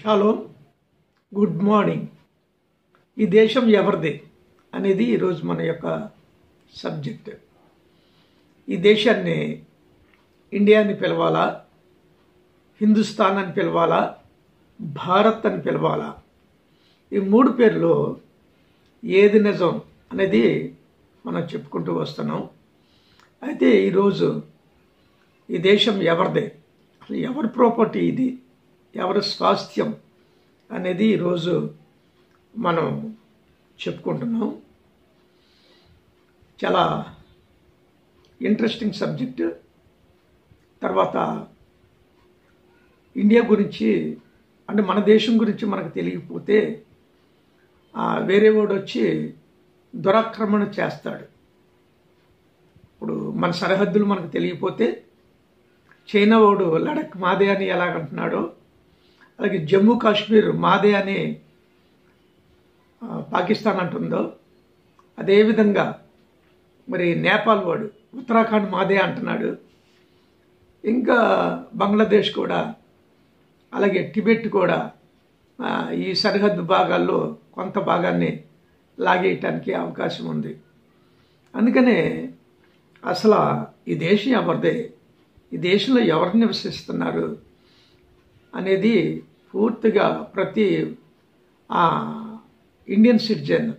shalom good morning ఈ దేశం ఎవరిది అనేది ఈరోజు మన యొక్క సబ్జెక్ట్ ఈ దేశాన్ని ఇండియా అని పిలవాలా హిందుస్థాన్ అని పిలవాలా భారత్ అని పిలవాలా ఈ మూడు పేర్లు ఏది నిజం అనేది మనం చెప్పుకుంటూ వస్తున్నాం అయితే ఈరోజు ఈ దేశం ఎవరిదే అసలు ఎవరి ప్రాపర్టీ ఇది ఎవరి స్వాస్థ్యం అనేది ఈరోజు మనం చెప్పుకుంటున్నాం చాలా ఇంట్రెస్టింగ్ సబ్జెక్ట్ తర్వాత ఇండియా గురించి అంటే మన దేశం గురించి మనకు తెలియకపోతే ఆ, వేరే వాడు వచ్చి దురాక్రమణ చేస్తాడు ఇప్పుడు మన సరిహద్దులు మనకు తెలియకపోతే చైనా వాడు లడక్ మాదే అని ఎలాగంటున్నాడో అలాగే జమ్మూ కాశ్మీర్ మాదే అని ఆ, పాకిస్తాన్ అంటుందో అదేవిధంగా మరి నేపాల్ వాడు ఉత్తరాఖండ్ మాదే అంటున్నాడు ఇంకా బంగ్లాదేశ్ కూడా అలాగే టిబెట్ కూడా ఆ, ఈ సరిహద్దు భాగాల్లో కొంత భాగాన్ని లాగేయటానికి అవకాశం ఉంది అందుకనే అసలు ఈ దేశం ఎవరిదే ఈ దేశంలో ఎవరు నివసిస్తున్నారు అనేది పూర్తిగా ప్రతి ఆ, ఇండియన్ సిటిజన్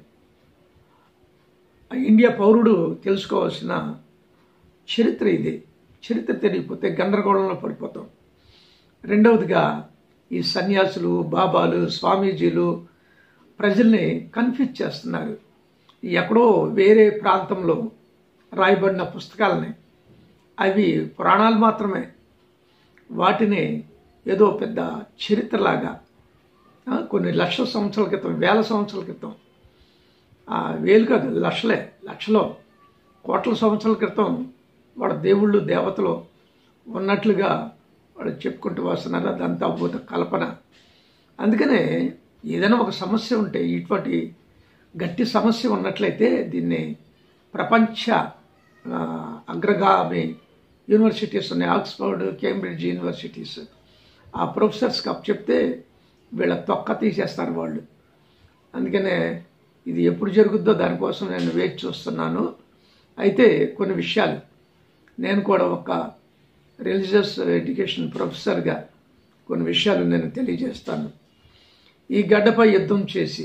ఆ ఇండియా పౌరుడు తెలుసుకోవాల్సిన చరిత్ర ఇది చరిత్ర తెలియకపోతే గందరగోళంలో పడిపోతాం రెండవదిగా ఈ సన్యాసులు బాబాలు స్వామీజీలు ప్రజల్ని కన్ఫ్యూజ్ చేస్తున్నారు ఎక్కడో వేరే ప్రాంతంలో రాయబడిన పుస్తకాలని అవి పురాణాలు మాత్రమే వాటిని ఏదో పెద్ద చరిత్రలాగా ఆ, కొన్ని లక్షల సంవత్సరాల క్రితం వేల సంవత్సరాల క్రితం ఆ, వేలు కాదు లక్షలే లక్షలో కోట్ల సంవత్సరాల క్రితం వాడు దేవుళ్ళు దేవతలు ఉన్నట్లుగా వాడు చెప్పుకుంటూ వస్తున్నారు అదంతా అద్భుత కల్పన అందుకనే ఏదైనా ఒక సమస్య ఉంటే ఇటువంటి గట్టి సమస్య ఉన్నట్లయితే దీన్ని ప్రపంచ ఆ, అగ్రగామి యూనివర్సిటీస్ ఉన్నాయి ఆక్స్ఫర్డ్ కేంబ్రిడ్జ్ యూనివర్సిటీస్ ఆ ప్రొఫెసర్స్కి అప్ చెప్తే వీళ్ళ తొక్క తీసేస్తారు వాళ్ళు అందుకనే ఇది ఎప్పుడు జరుగుద్దో దానికోసం నేను వేచి చూస్తున్నాను అయితే కొన్ని విషయాలు నేను కూడా ఒక రిలీజియస్ ఎడ్యుకేషన్ ప్రొఫెసర్గా కొన్ని విషయాలు నేను తెలియజేస్తాను ఈ గడ్డపై యుద్ధం చేసి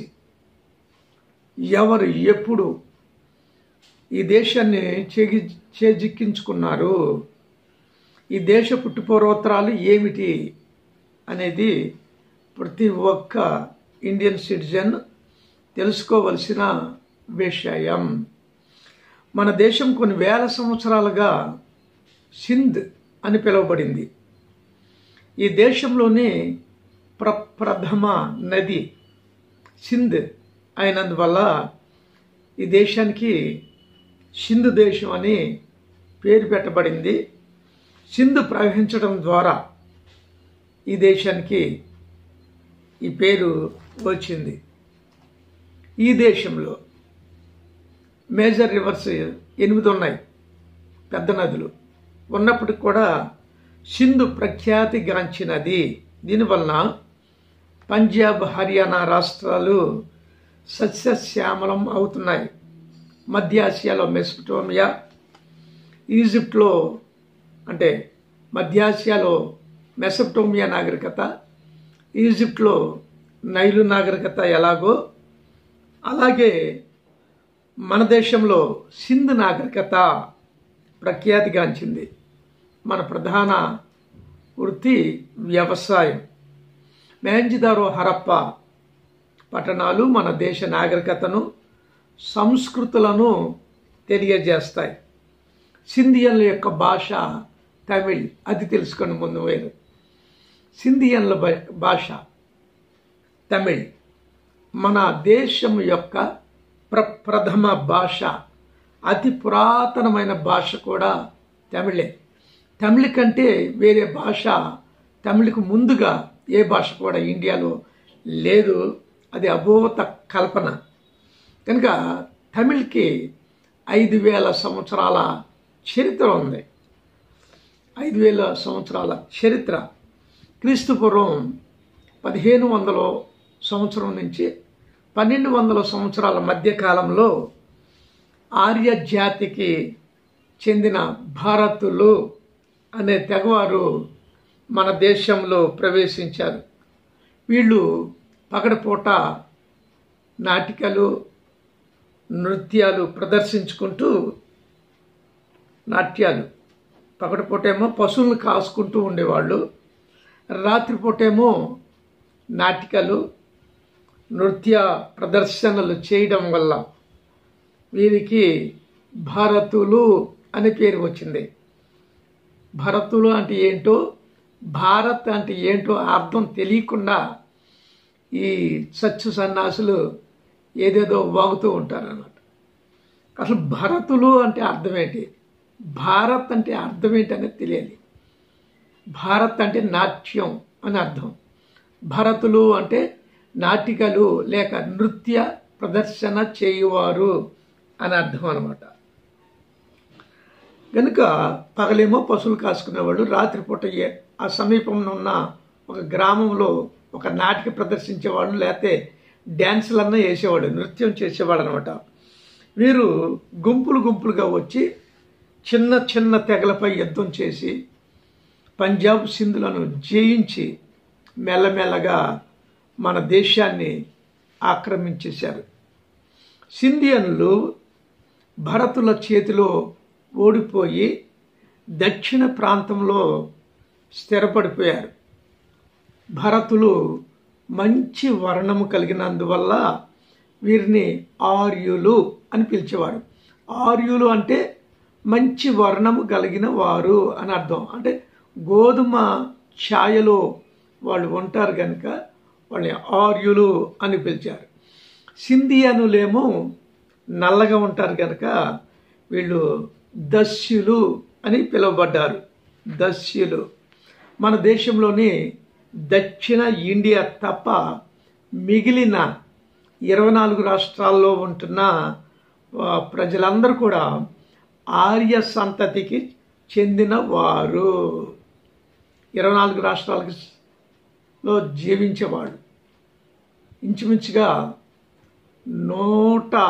ఎవరు ఎప్పుడు ఈ దేశాన్ని చేగి చేజిక్కించుకున్నారు ఈ దేశ పుట్టుపూర్వోత్తరాలు ఏమిటి అనేది ప్రతి ఒక్క ఇండియన్ సిటిజన్ తెలుసుకోవలసిన విషయం మన దేశం కొన్ని వేల సంవత్సరాలుగా సింధ్ అని పిలువబడింది ఈ దేశంలోని ప్రప్రథమ నది సింధ్ అయినందువల్ల ఈ దేశానికి సింధు దేశం అని పేరు పెట్టబడింది సింధు ప్రవహించడం ద్వారా ఈ దేశానికి ఈ పేరు వచ్చింది ఈ దేశంలో మేజర్ రివర్స్ ఎనిమిది ఉన్నాయి పెద్ద నదులు ఉన్నప్పటికి కూడా సింధు ప్రఖ్యాతిగాంచినది దీనివలన పంజాబ్ హర్యానా రాష్ట్రాలు సస్యశ్యామలం అవుతున్నాయి మధ్య ఆసియాలో మెస్పటోమియా ఈజిప్ట్లో అంటే మధ్య ఆసియాలో మెసపటోమియా నాగరికత ఈజిప్ట్లో నైలు నాగరికత ఎలాగో అలాగే మన దేశంలో సింధ్ నాగరికత ప్రఖ్యాతిగాంచింది మన ప్రధాన వృత్తి వ్యవసాయం మేంజిదారో హరప్ప పట్టణాలు మన దేశ నాగరికతను సంస్కృతులను తెలియజేస్తాయి సింధియన్ల యొక్క భాష తమిళ్ అది తెలుసుకొని ముందు వేరు సింధియన్ల భా- భాష తమిళ్ మన దేశం యొక్క ప్రప్రథమ భాష అతి పురాతనమైన భాష కూడా తమిళే తమిళ కంటే వేరే భాష తమిళకు ముందుగా ఏ భాష కూడా ఇండియాలో లేదు అది అభూత కల్పన కనుక తమిళ్కి ఐదు వేల సంవత్సరాల చరిత్ర ఉంది ఐదు వేల సంవత్సరాల చరిత్ర క్రీస్తు పూర్వం పదిహేను వందల సంవత్సరం నుంచి పన్నెండు వందల సంవత్సరాల మధ్య కాలంలో ఆర్య జాతికి చెందిన భారతులు అనే తెగవారు మన దేశంలో ప్రవేశించారు వీళ్ళు పగడపూట నాటికలు నృత్యాలు ప్రదర్శించుకుంటూ నాట్యాలు పగడపూటేమో పశువులను కాసుకుంటూ ఉండేవాళ్ళు రాత్రిపూటేమో నాటికలు నృత్య ప్రదర్శనలు చేయడం వల్ల వీరికి భారతులు అనే పేరు వచ్చింది భరతులు అంటే ఏంటో భారత్ అంటే ఏంటో అర్థం తెలియకుండా ఈ సచ్చు సన్నాసులు ఏదేదో వాగుతూ ఉంటారు అన్నమాట అసలు భరతులు అంటే అర్థం ఏంటి భారత్ అంటే అర్థం ఏంటి అనేది తెలియాలి భారత్ అంటే నాట్యం అని అర్థం భరతులు అంటే నాటికలు లేక నృత్య ప్రదర్శన చేయువారు అని అర్థం అనమాట కనుక పగలేమో పశువులు కాసుకునేవాళ్ళు రాత్రిపూట ఏ- ఆ సమీపంలో ఉన్న ఒక గ్రామంలో ఒక నాటిక ప్రదర్శించేవాళ్ళు లేకపోతే డ్యాన్సులన్నా వేసేవాడు నృత్యం చేసేవాడు అనమాట వీరు గుంపులు గుంపులుగా వచ్చి చిన్న చిన్న తెగలపై యుద్ధం చేసి పంజాబ్ సింధులను జయించి మెల్లమెల్లగా మన దేశాన్ని ఆక్రమించేశారు సింధియన్లు భరతుల చేతిలో ఓడిపోయి దక్షిణ ప్రాంతంలో స్థిరపడిపోయారు భరతులు మంచి వర్ణము కలిగినందువల్ల వీరిని ఆర్యులు అని పిలిచేవారు ఆర్యులు అంటే మంచి వర్ణము కలిగిన వారు అని అర్థం అంటే గోధుమ ఛాయలో వాళ్ళు ఉంటారు కనుక వాళ్ళని ఆర్యులు అని పిలిచారు సింధియనులేమో నల్లగా ఉంటారు కనుక వీళ్ళు దస్యులు అని పిలువబడ్డారు దస్యులు మన దేశంలోని దక్షిణ ఇండియా తప్ప మిగిలిన ఇరవై నాలుగు రాష్ట్రాల్లో ఉంటున్న ఆ, ప్రజలందరూ కూడా ఆర్య సంతతికి చెందిన వారు ఇరవై నాలుగు రాష్ట్రాలకి లో జీవించేవాళ్ళు ఇంచుమించుగా నూట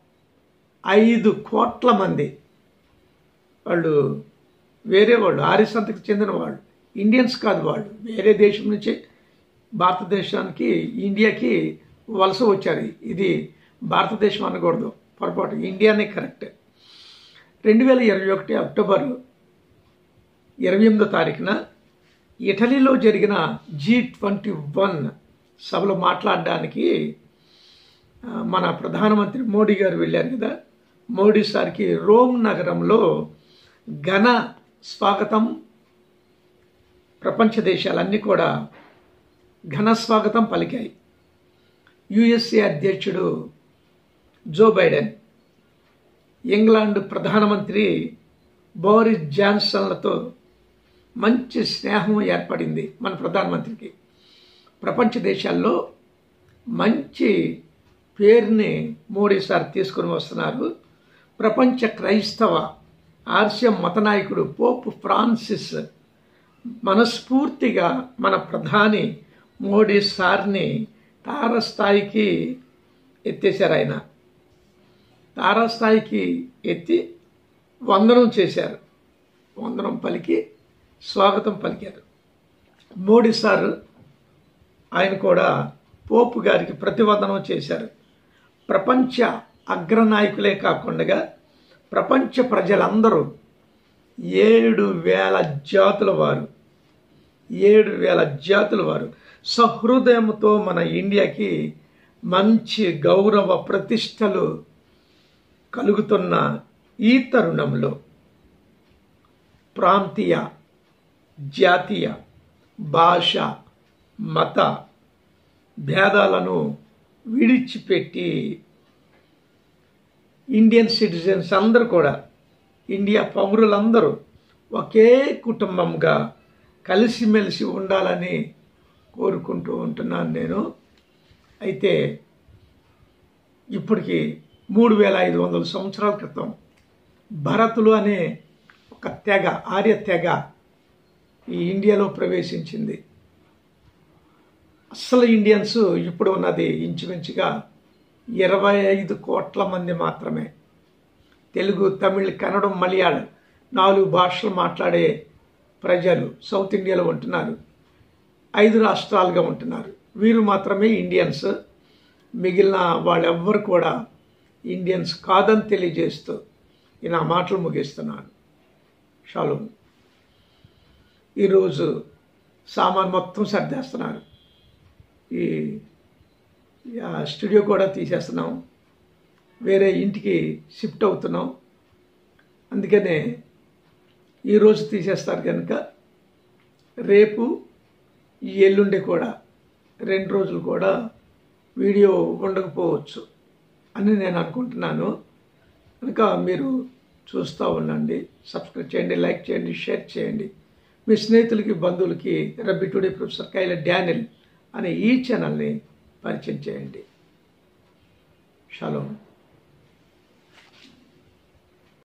ఐదు కోట్ల మంది వాళ్ళు వేరే వాళ్ళు ఆర్య సంతతికి చెందిన వాళ్ళు ఇండియన్స్ కాదు వాళ్ళు వేరే దేశం నుంచి భారతదేశానికి ఇండియాకి వలస వచ్చారు ఇది భారతదేశం అనకూడదు పొరపాటు ఇండియానే కరెక్ట్ రెండు వేల ఇరవై ఒకటి అక్టోబర్ ఇరవై ఎనిమిదో తారీఖున ఇటలీలో జరిగిన జీ ట్వంటీ వన్ సభలో మాట్లాడడానికి ఆ, మన ప్రధానమంత్రి మోడీ గారు వెళ్ళారు కదా మోడీ సార్కి రోమ్ నగరంలో ఘన స్వాగతం ప్రపంచ దేశాలన్నీ కూడా ఘన స్వాగతం పలికాయి యుఎస్ఏ అధ్యక్షుడు జో బైడెన్ ఇంగ్లాండ్ ప్రధానమంత్రి బోరిస్ జాన్సన్లతో మంచి స్నేహం ఏర్పడింది మన ప్రధానమంత్రికి ప్రపంచ దేశాల్లో మంచి పేరుని మోడీ సార్ తీసుకుని వస్తున్నారు ప్రపంచ క్రైస్తవ ఆర్య మత నాయకుడు పోప్ ఫ్రాన్సిస్ మనస్ఫూర్తిగా మన ప్రధాని మోడీ సార్ని తారస్థాయికి ఎత్తేశారు ఆయన తారాస్థాయికి ఎత్తి వందనం చేశారు వందనం పలికి స్వాగతం పలికారు మోడీ సార్ ఆయన కూడా పోపు గారికి ప్రతివందనం చేశారు ప్రపంచ అగ్రనాయకులే కాకుండా ప్రపంచ ప్రజలందరూ ఏడు వేల జాతుల వారు ఏడు వేల జాతుల వారు సహృదయంతో మన ఇండియాకి మంచి గౌరవ ప్రతిష్టలు కలుగుతున్న ఈ తరుణంలో ప్రాంతీయ జాతీయ భాష మత భేదాలను విడిచిపెట్టి ఇండియన్ సిటిజన్స్ అందరూ కూడా ఇండియా పౌరులందరూ ఒకే కుటుంబంగా కలిసిమెలిసి ఉండాలని కోరుకుంటూ ఉంటున్నాను నేను అయితే ఇప్పటికి మూడు వేల ఐదు వందల సంవత్సరాల క్రితం భరతులు అనే ఒక తెగ ఆర్య తెగ ఈ ఇండియాలో ప్రవేశించింది అసలు ఇండియన్స్ ఇప్పుడు ఉన్నది ఇంచుమించుగా ఇరవై ఐదు కోట్ల మంది మాత్రమే తెలుగు తమిళ్ కన్నడం మలయాళం నాలుగు భాషలు మాట్లాడే ప్రజలు సౌత్ ఇండియాలో ఉంటున్నారు ఐదు రాష్ట్రాలుగా ఉంటున్నారు వీరు మాత్రమే ఇండియన్స్ మిగిలిన వాళ్ళెవ్వరు కూడా ఇండియన్స్ కాదని తెలియజేస్తూ ఈ నా మాటలు ముగిస్తున్నాను షాలో ఈరోజు సామాన్ మొత్తం సర్దేస్తున్నారు ఈ ఆ స్టూడియో కూడా తీసేస్తున్నాం వేరే ఇంటికి షిఫ్ట్ అవుతున్నాం అందుకనే ఈరోజు తీసేస్తారు కనుక రేపు ఈ ఎల్లుండి కూడా రెండు రోజులు కూడా వీడియో ఉండకపోవచ్చు అని నేను అనుకుంటున్నాను కనుక మీరు చూస్తూ ఉండండి సబ్స్క్రైబ్ చేయండి లైక్ చేయండి షేర్ చేయండి మీ స్నేహితులకి బంధువులకి రబ్బీ టుడే ప్రొఫెసర్ కైల డానిల్ అనే ఈ ఛానల్ని పరిచయం చేయండి షలోమ్